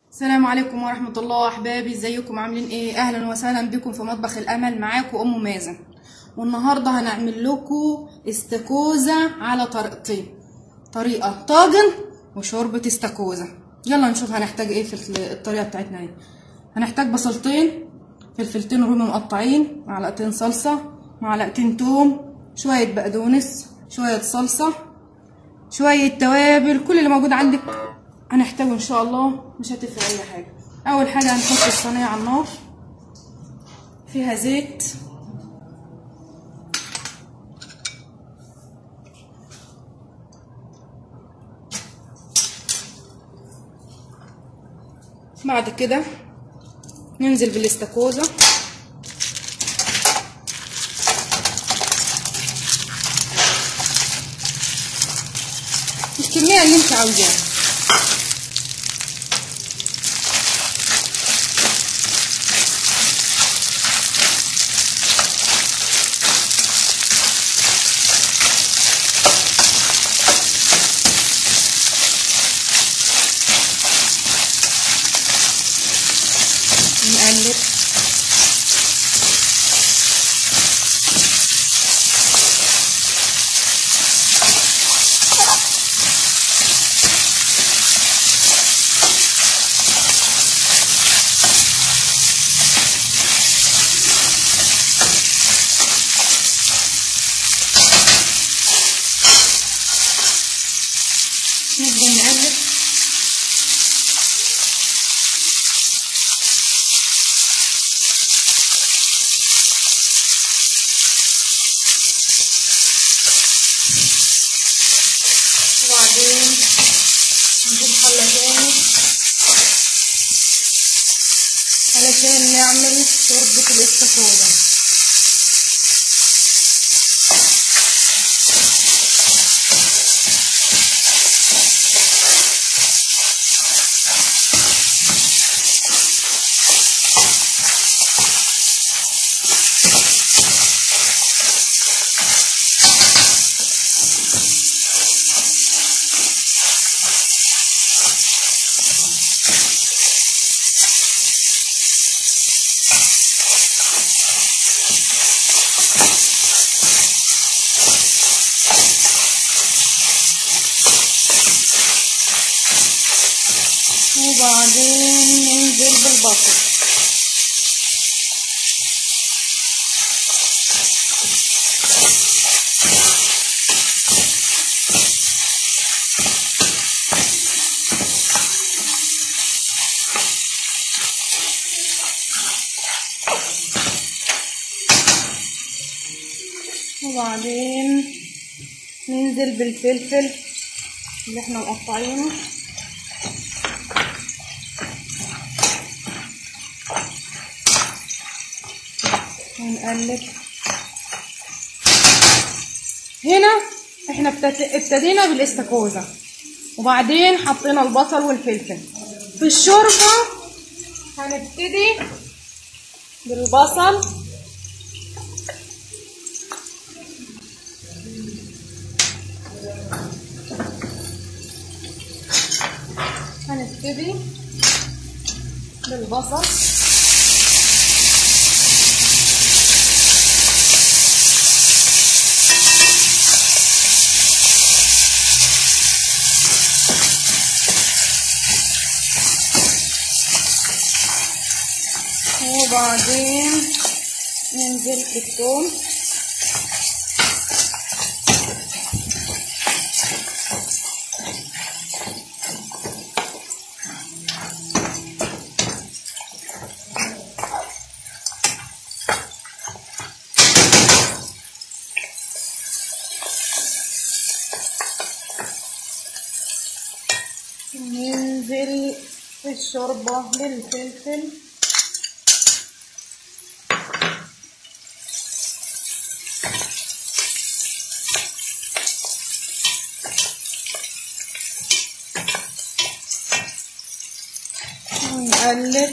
السلام عليكم ورحمة الله أحبابي ازيكم عاملين ايه أهلا وسهلا بكم في مطبخ الأمل معاكم أم مازن والنهاردة هنعمل لكم استاكوزا على طريقتين طريقة طاجن وشوربة استاكوزا يلا نشوف هنحتاج ايه في الطريقة بتاعتنا دي هنحتاج بصلتين فلفلتين رومي مقطعين معلقتين صلصة معلقتين توم شوية بقدونس شوية صلصة شوية توابل كل اللي موجود عندك هنحتاجه ان شاء الله مش هتفرق اي حاجة اول حاجة هنحط الصينية على النار فيها زيت بعد كده ننزل بالاستاكوزا الكمية اللي انت عاوزاها نقلب نبدأ نقلب وبعدين نجيب حلة تاني علشان نعمل شوربة الاستاكوزا وبعدين ننزل بالبصل وبعدين ننزل بالفلفل اللي احنا مقطعينه ونقلب هنا احنا ابتدينا بالاستاكوزا وبعدين حطينا البصل والفلفل في الشوربه هنبتدي بالبصل هنبتدي بالبصل وبعدين ننزل بالثوم ننزل في الشوربة بالفلفل ونقلب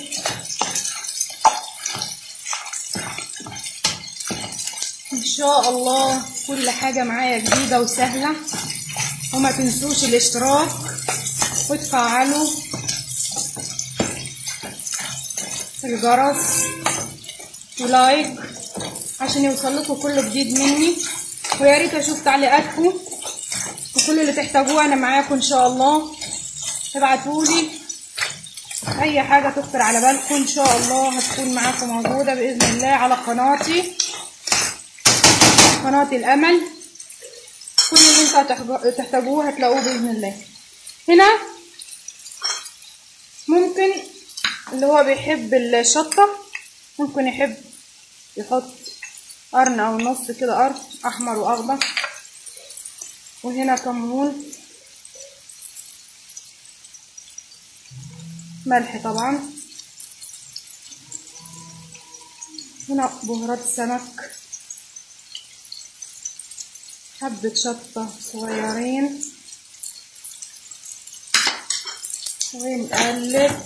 ان شاء الله كل حاجة معايا جديدة وسهلة وما تنسوش الاشتراك وتفعلوا الجرس ولايك عشان يوصل لكم كل جديد مني ويا ريت اشوف تعليقاتكم وكل اللي تحتاجوه انا معاكم ان شاء الله ابعتولي اي حاجه تخطر على بالكم ان شاء الله هتكون معاكم موجوده باذن الله على قناتي قناه الامل كل اللي انتوا تحتاجوه هتلاقوه باذن الله هنا ممكن اللي هو بيحب الشطه ممكن يحب يحط قرن او نص كده قرن احمر واخضر وهنا كمون ملح طبعا هنا بهارات سمك حبة شطة صغيرين ونقلب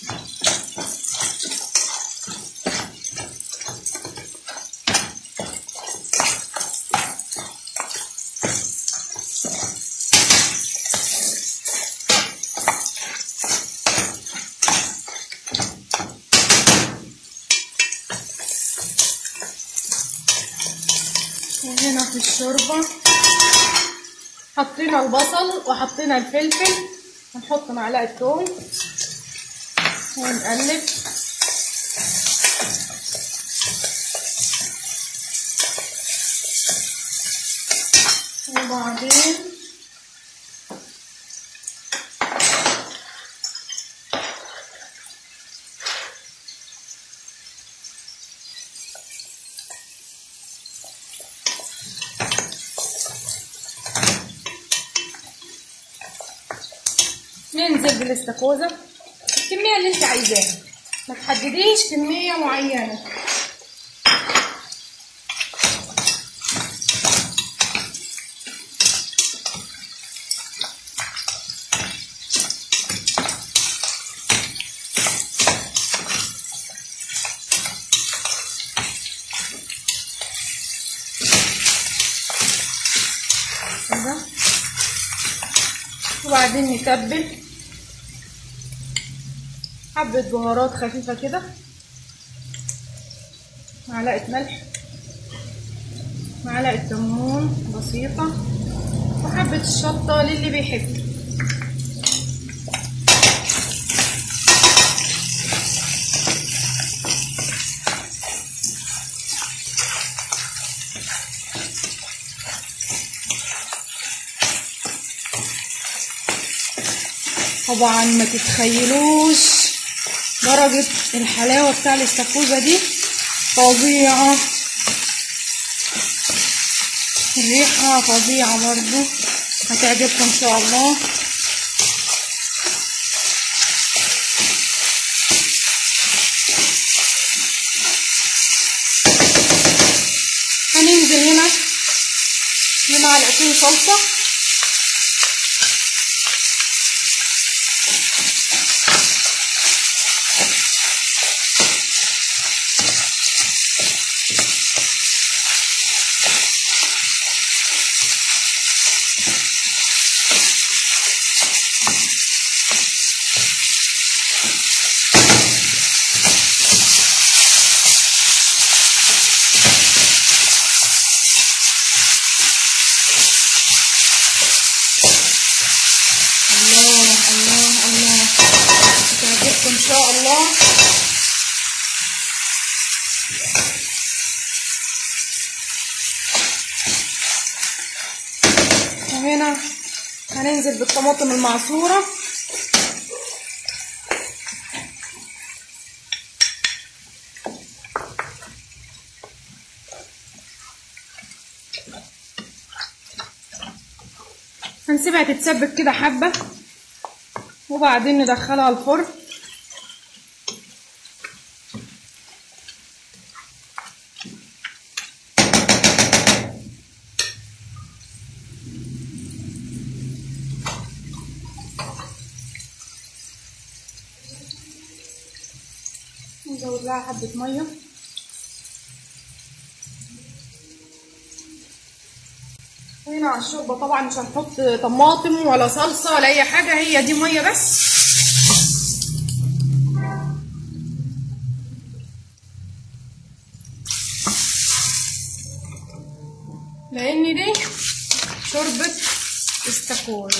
وهنا في الشوربة حطينا البصل وحطينا الفلفل هنحط معلقة توم ونقلب وبعدين ننزل بالاستاكوزا الكمية اللي انت عايزاها ما تحدديش كمية معينة كده وبعدين نتبل حبة بهارات خفيفة كده معلقة ملح معلقة كمون بسيطة وحبة الشطة للي بيحب طبعا ما تتخيلوش درجة الحلاوة بتاع الاستاكوزا دي فظيعة الريحة فظيعة برضو هتعجبكم ان شاء الله هننزل هنا بمعلقتين صلصة الله الله الله هتعجبكم ان شاء الله وهنا هننزل بالطماطم المعصورة هنسيبها تتسبك كده حبة وبعدين ندخلها الفرن نزود لها حبة مية هنا على الشوربة طبعا مش هنحط طماطم ولا صلصة ولا أي حاجة هي دي مية بس لان دي شوربة استاكوزا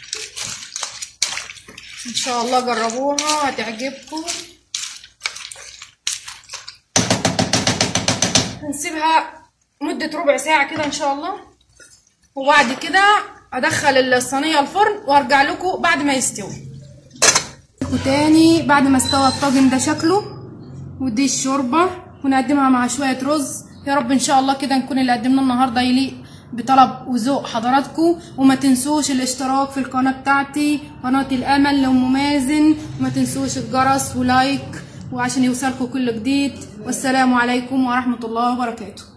ان شاء الله جربوها هتعجبكم هنسيبها مدة ربع ساعة كده ان شاء الله وبعد كده ادخل الصينية الفرن وارجع لكم بعد ما يستوي وتاني بعد ما استوى الطاجن ده شكله ودي الشوربة ونقدمها مع شوية رز يا رب ان شاء الله كده نكون اللي قدمناه النهارده يليق بطلب وذوق حضراتكم وما تنسوش الاشتراك في القناة بتاعتي قناة الامل لأم مازن وما تنسوش الجرس ولايك وعشان يوصلكم كل جديد والسلام عليكم ورحمة الله وبركاته